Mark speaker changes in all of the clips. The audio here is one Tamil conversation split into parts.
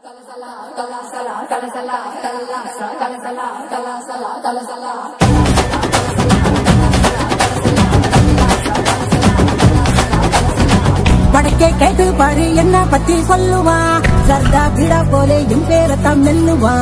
Speaker 1: வடக்கே கேட்டு பாரு என்ன பத்தி சொல்லுவா சர்தா பிடா போலே என் பேரத்தான் மெல்லுவா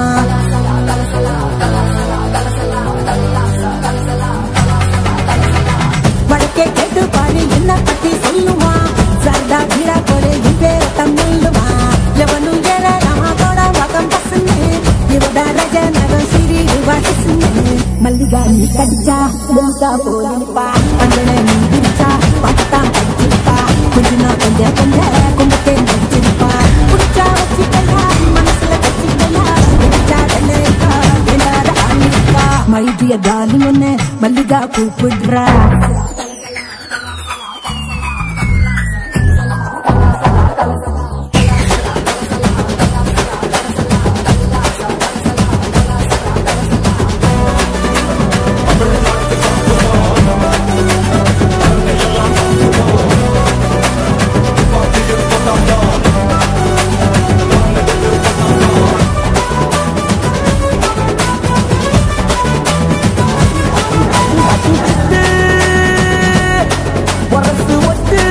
Speaker 1: வடக்கே கேட்டு பாரு என்ன பத்தி சொல்லுவா சர்தா பிடா போலே என் பேரத்தான் மெல்லுவா எவனு ஏறாமா போட மகம் பசுங்க இவட ரஜ நகம் சிறி வாசிங்க மல்லிகா நீ கடிச்சா முழுக்கா போலிப்பா பந்தன நீ பிடிச்சா பட்டாம் கடிச்சிருப்பா கொஞ்சம் கொஞ்சம் கொஞ்சம் கும்பத்தே நடிச்சிருப்பா புடிச்சா வச்சுக்கலா மனசுல வச்சுக்கலா பிடிச்சா வெள்ளைக்கா வேண்டாத ஆணிக்கா மைடிய டாலிங் ஒன்னு மல்லிகா கூப்பிடுறா
Speaker 2: வரத்து ஒட்டு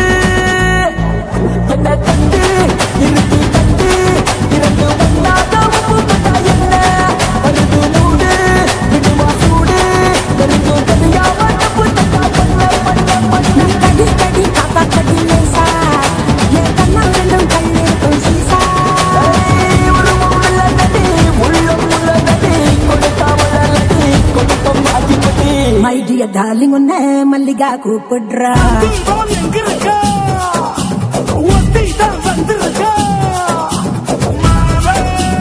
Speaker 2: என்ன கண்டு இருக்கு கண்டு இரண்டு ஒன்றாக உப்புப்பட்டா என்ன வருது மூடு விடுமா சூடு தெரிஞ்சு தெரியாம தப்பு தப்பா பண்ண பண்ண பண்ண
Speaker 1: கடி கடி காக்கா கடி லேசா என் கண்ணா ரெண்டும் கண்ணீர் சீசா
Speaker 2: உள்ளம் உள்ளதடி உள்ளம் உள்ளதடி கொடுத்தாவளடி கொடுத்தம் ஆகிப்படி
Speaker 1: மைடிய டாலிங் ஒன்னு மல்லிகா கூப்பிடுறா
Speaker 2: தீபம் எங்கிருக்கா ஒத்தி தான் வந்திருக்கா மாவே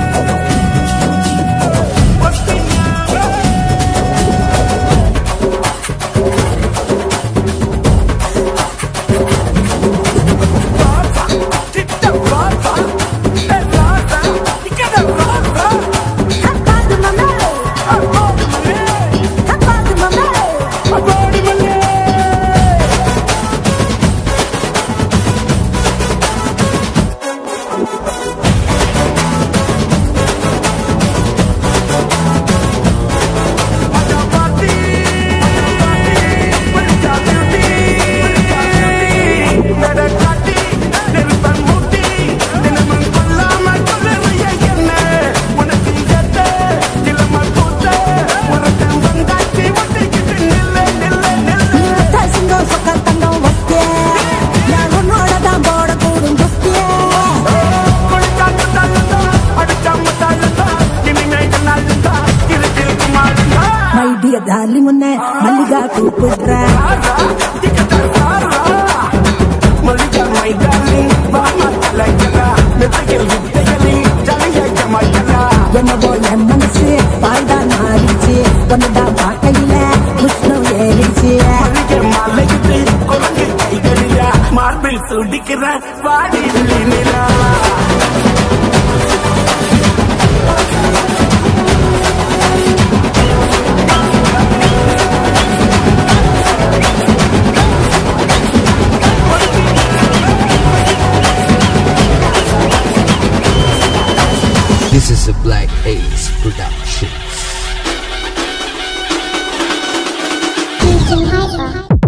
Speaker 2: ஒத்தி மாவே ராசா கிட்ட ராசா ஏ ராசா இக்கட ராசா
Speaker 1: அப்பாது மம்மே
Speaker 2: அப்பாடு மலே
Speaker 1: அப்பாது மம்மே
Speaker 2: அப்பாடு மலே
Speaker 1: தசிங்கோ சொக்க தங்கம் வஸ்திய நான் உன்னோட தான் போட கூடும் குஸ்திய மைடிய டாலிங் ஒன்னு மல்லிகா கூப்பிடுறா என்ன போல மனசு வாழ்ந்தா மாறிச்சு ஒன்னுதான் பார்க்கையில உஷ்ணம் ஏறிச்சு
Speaker 2: மார்பில் சுடிக்கிற பாடி நிலா
Speaker 3: This is a Black Ace Productions.
Speaker 4: DJ Hyper.